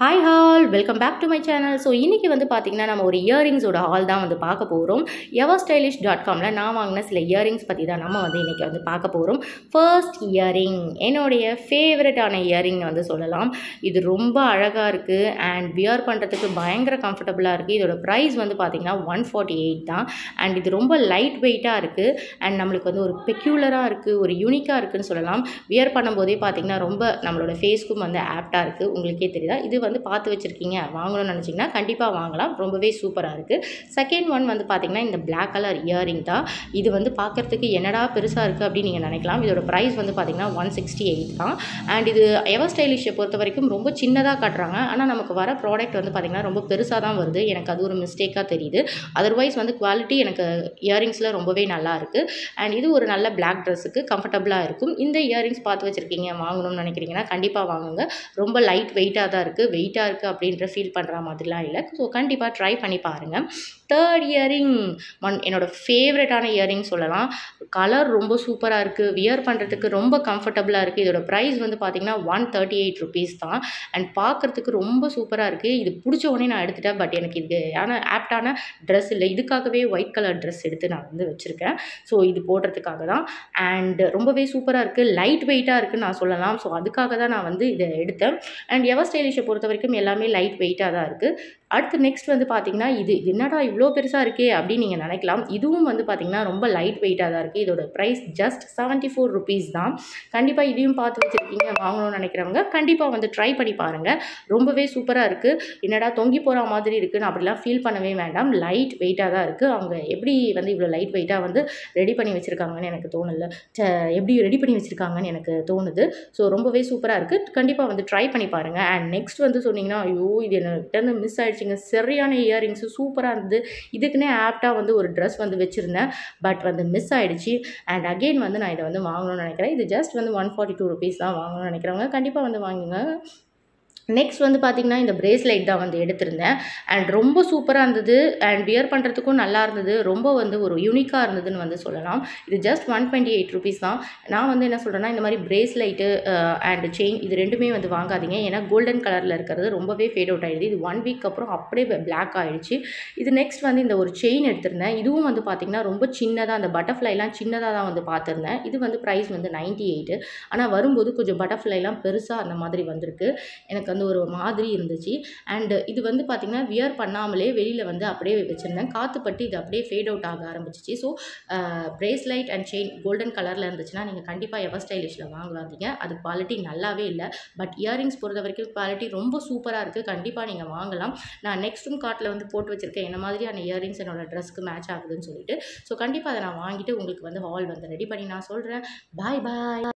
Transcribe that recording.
hi all welcome back to my channel so இன்றைக்கி வந்து பார்த்திங்கன்னா நம்ம ஒரு இயரிங்ஸோட ஹால் தான் வந்து பார்க்க போகிறோம் எவர் ஸ்டைலிஷ் டாட் காமில் நான் வாங்கின சில இயரிங்ஸ் பற்றி தான் நம்ம வந்து இன்றைக்கி வந்து பார்க்க போகிறோம் ஃபர்ஸ்ட் இயரிங் என்னுடைய ஃபேவரட்டான இயரிங் வந்து சொல்லலாம் இது ரொம்ப அழகாக இருக்குது அண்ட் வியர் பண்ணுறதுக்கு பயங்கர கம்ஃபர்டபுளாக இருக்குது இதோட ப்ரைஸ் வந்து பார்த்திங்கன்னா ஒன் ஃபார்ட்டி எயிட் தான் அண்ட் இது ரொம்ப லைட் வெயிட்டாக இருக்குது அண்ட் நம்மளுக்கு வந்து ஒரு பெக்யூலராக இருக்குது ஒரு யூனிக்காக இருக்குன்னு சொல்லலாம் வியர் பண்ணும்போதே பார்த்திங்கன்னா ரொம்ப நம்மளோட ஃபேஸ்க்கும் வந்து ஆப்டாக இருக்குது உங்களுக்கே தெரியுதா இது வந்து பார்த்து வச்சுருக்கீங்க வாங்கணும்னு நினச்சிங்கன்னா கண்டிப்பாக வாங்கலாம் ரொம்பவே சூப்பராக இருக்குது செகண்ட் ஒன் வந்து பார்த்திங்கன்னா இந்த Black கலர் இயரிங் தான் இது வந்து பார்க்குறதுக்கு என்னடா பெருசாக இருக்குது அப்படின்னு நீங்கள் நினைக்கலாம் இதோட ப்ரைஸ் வந்து பார்த்திங்கன்னா ஒன் சிக்ஸ்டி எயிட் தான் அண்ட் இது எவர் ஸ்டைலிஷை பொறுத்த வரைக்கும் ரொம்ப சின்னதாக காட்டுறாங்க ஆனால் நமக்கு வர ப்ராடக்ட் வந்து பார்த்திங்கன்னா ரொம்ப பெருசாக தான் வருது எனக்கு அது ஒரு மிஸ்டேக்காக தெரியுது அதர்வைஸ் வந்து குவாலிட்டி எனக்கு இயரிங்ஸில் ரொம்பவே நல்லா இருக்குது அண்ட் இது ஒரு நல்ல Black ட்ரெஸ்ஸுக்கு கம்ஃபர்டபுளாக இருக்கும் இந்த இயரிங்ஸ் பார்த்து வச்சுருக்கீங்க வாங்கணும்னு நினைக்கிறீங்கன்னா கண்டிப்பாக வாங்குங்க ரொம்ப லைட் வெயிட்டாக தான் இருக்குது வெயிட்டாக இருக்குது அப்படின்ற ஃபீல் பண்ணுற மாதிரிலாம் இல்லை ஸோ கண்டிப்பாக ட்ரை பண்ணி பாருங்கள் தேர்ட் இயரிங் ஒன் என்னோட ஃபேவரட்டான இயரிங் சொல்லலாம் கலர் ரொம்ப சூப்பராக இருக்குது வியர் பண்ணுறதுக்கு ரொம்ப கம்ஃபர்டபுளாக இருக்குது இதோட ப்ரைஸ் வந்து பார்த்திங்கன்னா ஒன் தேர்ட்டி எயிட் ருபீஸ் தான் அண்ட் பார்க்குறதுக்கு ரொம்ப சூப்பராக இருக்குது இது பிடிச்ச உடனே நான் எடுத்துட்டேன் பட் எனக்கு இது ஆனால் ஆப்டான ட்ரெஸ் இல்லை இதுக்காகவே ஒயிட் கலர் ட்ரெஸ் எடுத்து நான் வந்து வச்சுருக்கேன் ஸோ இது போடுறதுக்காக தான் அண்ட் ரொம்பவே சூப்பராக இருக்குது லைட் வெயிட்டாக இருக்குன்னு நான் சொல்லலாம் ஸோ அதுக்காக தான் நான் வந்து இதை எடுத்தேன் அண்ட் எவர் ஸ்டைலிஷை பொறுத்த வரைக்கும் எல்லாமே லைட் வெயிட்டாக தான் இருக்குது அடுத்து நெக்ஸ்ட் வந்து பார்த்தீங்கன்னா இது என்னடா இவ்வளோ பெருசாக இருக்கே அப்படின்னு நீங்கள் நினைக்கலாம் இதுவும் வந்து பார்த்தீங்கன்னா ரொம்ப லைட் வெயிட்டாக தான் இருக்குது இதோட price just seventy four rupees தான் கண்டிப்பாக இதையும் பார்த்து வச்சுருக்கீங்க வாங்கணும்னு நினைக்கிறவங்க கண்டிப்பாக வந்து ட்ரை பண்ணி பாருங்கள் ரொம்பவே சூப்பராக இருக்குது என்னடா தொங்கி போகிற மாதிரி இருக்குன்னு அப்படிலாம் ஃபீல் பண்ணவே வேண்டாம் லைட் வெயிட்டாக தான் இருக்குது அவங்க எப்படி வந்து இவ்வளோ லைட் வெயிட்டாக வந்து ரெடி பண்ணி வச்சுருக்காங்கன்னு எனக்கு தோணலை ச்ச, எப்படி ரெடி பண்ணி வச்சுருக்காங்கன்னு எனக்கு தோணுது ஸோ ரொம்பவே சூப்பராக இருக்குது கண்டிப்பாக வந்து ட்ரை பண்ணி பாருங்கள் அண்ட் நெக்ஸ்ட் வந்து சொன்னீங்கன்னா ஐயோ இது என்கிட்ட மிஸ் ஆயிடுச்சுங்க சரியான இயரிங்ஸு சூப்பராக இருந்தது இதுக்குன்னே ஆப்டாக வந்து ஒரு ட்ரெஸ் வந்து வச்சுருந்தேன் பட் வந்து மிஸ் ஆயிடுச்சு அண்ட் அகெயின் வந்து நான் இதை வந்து வாங்கணும்னு நினைக்கிறேன் இது ஜஸ்ட் வந்து ஒன் ஃபார்ட்டி டூ ருபீஸ் தான் வாங்கணும்னு நினைக்கிறவங்க கண்டிப்பாக வந்து வாங்குங்க நெக்ஸ்ட் வந்து பார்த்திங்கன்னா இந்த பிரேஸ்லைட் தான் வந்து எடுத்திருந்தேன் அண்ட் ரொம்ப சூப்பராக இருந்தது அண்ட் வியர் பண்ணுறதுக்கும் நல்லா இருந்தது ரொம்ப வந்து ஒரு யூனிக்காக இருந்ததுன்னு வந்து சொல்லலாம் இது just one twenty eight rupees தான் நான் வந்து என்ன சொல்கிறேன்னா இந்த மாதிரி பிரேஸ்லைட்டு அண்ட் செயின் இது ரெண்டுமே வந்து வாங்காதீங்க ஏன்னா கோல்டன் கலரில் இருக்கிறது ரொம்பவே ஃபேட் அவுட் ஆகிடுது இது ஒன் வீக் அப்புறம் அப்படியே பிளாக் ஆகிடுச்சு இது நெக்ஸ்ட் வந்து இந்த ஒரு செயின் எடுத்திருந்தேன் இதுவும் வந்து பார்த்திங்கன்னா ரொம்ப சின்னதாக அந்த பட்டர்ஃப்ளைலாம் சின்னதாக தான் வந்து பார்த்துருந்தேன் இது வந்து ப்ரைஸ் வந்து நைன்ட்டி எயிட்டு ஆனால் வரும்போது கொஞ்சம் பட்டர்ஃப்ளைலாம் பெருசாக அந்த மாதிரி வந்திருக்கு எனக்கு வந்து ஒரு மாதிரி இருந்துச்சு அண்டு இது வந்து பார்த்திங்கன்னா வியர் பண்ணாமலே வெளியில் வந்து அப்படியே வச்சுருந்தேன் காற்று பட்டு இது அப்படியே ஃபேட் அவுட் ஆக ஆரம்பிச்சிச்சு so bracelet and chain golden கலரில் இருந்துச்சுன்னா நீங்கள் கண்டிப்பாக எவர் ஸ்டைலிஷில் வாங்காதீங்க அது குவாலிட்டி நல்லாவே இல்லை பட் இயரிங்ஸ் பொறுத்த வரைக்கும் குவாலிட்டி ரொம்ப சூப்பராக இருக்குது கண்டிப்பாக நீங்கள் வாங்கலாம் நான் நெக்ஸ்ட்டும் கார்ட்டில் வந்து போட்டு வச்சுருக்கேன் என்ன மாதிரியான இயரிங்ஸ் என்னோட ட்ரெஸ்க்கு மேட்ச் ஆகுதுன்னு சொல்லிட்டு ஸோ கண்டிப்பாக அதை நான் வாங்கிட்டு உங்களுக்கு வந்து ஹால் வந்து ரெடி பண்ணி நான் சொல்கிறேன் பாய் பாய்